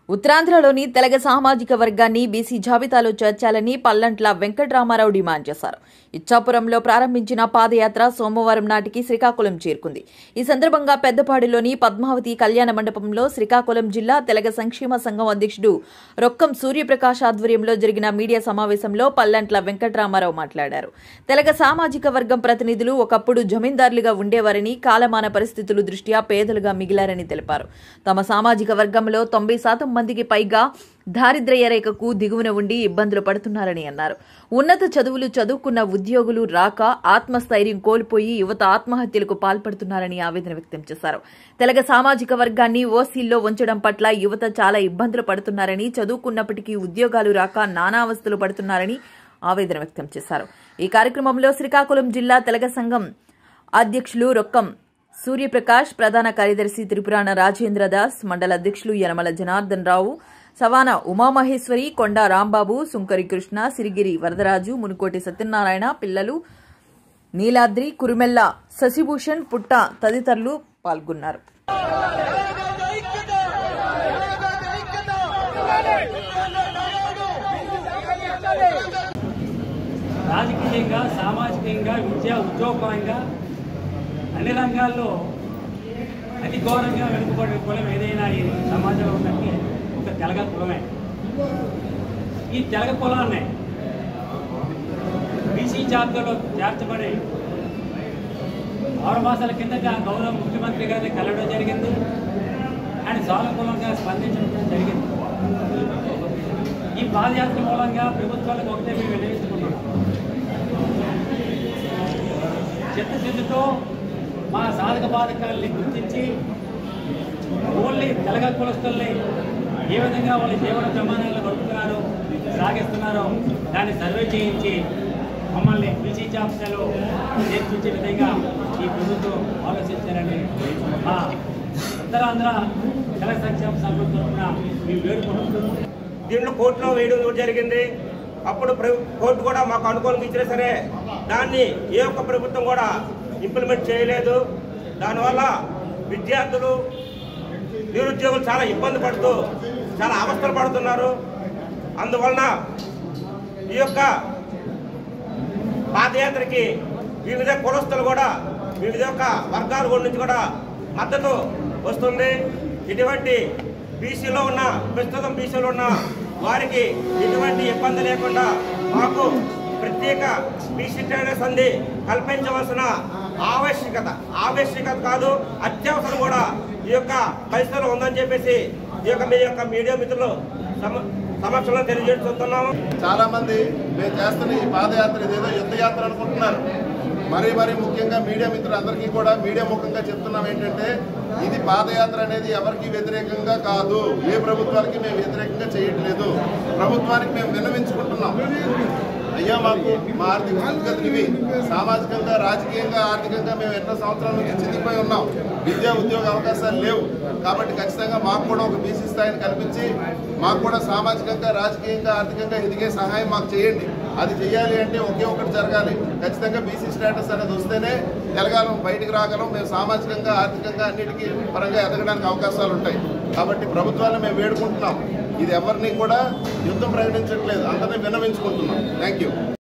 ఉత్తరాంధ్రలోని తెలగ సామాజిక వర్గాన్ని బీసీ జాబితాలో చేర్చాలని పల్లంట్ల వెంకట్రామారావు డిమాండ్ చేశారు ఇచ్చాపురంలో ప్రారంభించిన పాదయాత్ర సోమవారం నాటికి శ్రీకాకుళం చేరుకుంది ఈ సందర్భంగా పెద్దపాడులోని పద్మావతి కళ్యాణ మండపంలో శ్రీకాకుళం జిల్లా తెలగ సంక్షేమ సంఘం అధ్యక్షుడు రొక్కం సూర్యప్రకాష్ ఆధ్వర్యంలో జరిగిన మీడియా సమావేశంలో పల్లంట్ల వెంకట్రామారావు మాట్లాడారు తెలగ సామాజిక వర్గం ప్రతినిధులు ఒకప్పుడు జమీందారులుగా ఉండేవారని కాలమాన పరిస్థితులు దృష్ట్యా పేదలుగా మిగిలారని తెలిపారు తమ సామాజిక వర్గంలో తొంభై శాతం మందికి పైగా దారిద్ర్య రేఖకు దిగువన ఉండి ఇబ్బందులు పడుతున్నారని అన్నారు ఉన్నత చదువులు చదువుకున్న ఉద్యోగులు రాక ఆత్మస్థైర్యం కోల్పోయి యువత ఆత్మహత్యలకు పాల్పడుతున్నారని ఆవేదన వ్యక్తం చేశారు తెలగ సామాజిక వర్గాన్ని ఓసీల్లో ఉంచడం పట్ల యువత చాలా ఇబ్బందులు పడుతున్నారని చదువుకున్నప్పటికీ ఉద్యోగాలు రాక నానావస్థలు పడుతున్నారని ఆవేదన వ్యక్తం చేశారు ఈ కార్యక్రమంలో శ్రీకాకుళం జిల్లా తెలగ సంఘం అధ్యక్షులు రొక్కం సూర్యప్రకాష్ ప్రధాన కార్యదర్శి త్రిపురాణ రాజేంద్ర దాస్ మండల అధ్యక్షులు యనమల జనార్దన్ రావు సవాన ఉమామహేశ్వరి కొండా రాంబాబు సుంకరి కృష్ణ సిరిగిరి వరదరాజు మునుకోటి సత్యనారాయణ పిల్లలు నీలాద్రి కురుమెల్ల శశిభూషణ్ పుట్ట తదితరులు పాల్గొన్నారు రాజకీయంగా సామాజికంగా విద్యా ఉద్యోగపరంగా అన్ని రంగాల్లో అతి ఘోరంగా వెనుకబడిన కులం ఏదైనా ఈ సమాజంలో ఉందంటే ఒక తెలగ కులమే ఈ తెలగ కులాన్ని బీసీ జాబితాలో చేర్చబడి ఆరు మాసాల కిందట గౌరవ ముఖ్యమంత్రి గారిని కలవడం జరిగింది ఆయన సానుకూలంగా స్పందించడం జరిగింది ఈ పాదయాత్ర మూలంగా ప్రభుత్వాలకు ఒకటే మేము వినియోగించుకున్నాం చిత్తశుద్ధితో మా సాధక బాధకాలని గుర్తించి ఓన్లీ తెలగ కులస్తుల్ని ఏ విధంగా వాళ్ళ జీవన ప్రమాణాలు గడుపుతున్నారో సాగిస్తున్నారో దాన్ని సర్వే చేయించి మమ్మల్ని బీసీ జాబితాలో చేర్పించే విధంగా ఈ ప్రభుత్వం ఆలోచించారని మా ఉత్తరాంధ్ర తెలగ సంక్షేమ సంఘం తరఫున మేము వేడుకుంటున్నాం దీంట్లో కోర్టులో వేయడం జరిగింది అప్పుడు ప్ర- కోర్టు కూడా మాకు అనుకూలంగా ఇచ్చినా సరే దాన్ని ఏ ఒక్క ప్రభుత్వం కూడా ఇంప్లిమెంట్ చేయలేదు దానివల్ల విద్యార్థులు నిరుద్యోగులు చాలా ఇబ్బంది పడుతూ చాలా అవస్థలు పడుతున్నారు అందువలన ఈ యొక్క పాదయాత్రకి వివిధ కులస్తులు కూడా వివిధ యొక్క వర్గాల గురి నుంచి కూడా మద్దతు వస్తుంది ఇటువంటి బీసీలో ఉన్న ప్రస్తుతం బీసీలో ఉన్న వారికి ఎటువంటి ఇబ్బంది లేకుండా మాకు ప్రత్యేక బీసీ ట్రైనర్స్ అంది కల్పించవలసిన ఆవశ్యకత ఆవశ్యకత కాదు అత్యవసరం కూడా ఈ యొక్క పరిస్థితులు ఉందని చెప్పేసి ఈ యొక్క మీ యొక్క మీడియా మిత్రులు సమ సమక్షంలో తెలియజేస్తున్నాము చాలా మంది మేము చేస్తున్న ఈ పాదయాత్ర ఇదేదో యుద్ధయాత్ర అనుకుంటున్నారు మరీ మరీ ముఖ్యంగా మీడియా మిత్రులందరికీ కూడా మీడియా ముఖంగా చెప్తున్నాం ఏంటంటే ఇది పాదయాత్ర అనేది ఎవరికి వ్యతిరేకంగా కాదు ఏ ప్రభుత్వానికి మేము వ్యతిరేకంగా చేయట్లేదు ప్రభుత్వానికి మేము విన్నవించుకుంటున్నాం అయ్యా మాకు మా ఆర్థిక స్థితిగతులు ఇవి సామాజికంగా రాజకీయంగా ఆర్థికంగా మేము ఎన్నో సంవత్సరాల నుంచి చితికిపోయి ఉన్నాం విద్యా ఉద్యోగ అవకాశాలు లేవు కాబట్టి ఖచ్చితంగా మాకు కూడా ఒక బీసీ స్థాయిని కల్పించి మాకు కూడా సామాజికంగా రాజకీయంగా ఆర్థికంగా ఎదిగే సహాయం మాకు చేయండి అది చేయాలి అంటే ఒకే ఒకటి జరగాలి ఖచ్చితంగా బీసీ స్టేటస్ అనేది వస్తేనే తెలగాలం బయటికి రాగలం మేము సామాజికంగా ఆర్థికంగా అన్నిటికీ పరంగా ఎదగడానికి అవకాశాలు ఉంటాయి కాబట్టి ప్రభుత్వాన్ని మేము వేడుకుంటున్నాం ఇది ఎవరిని కూడా యుద్ధం ప్రకటించట్లేదు అందరినీ విన్నవించుకుంటున్నాం థ్యాంక్ యూ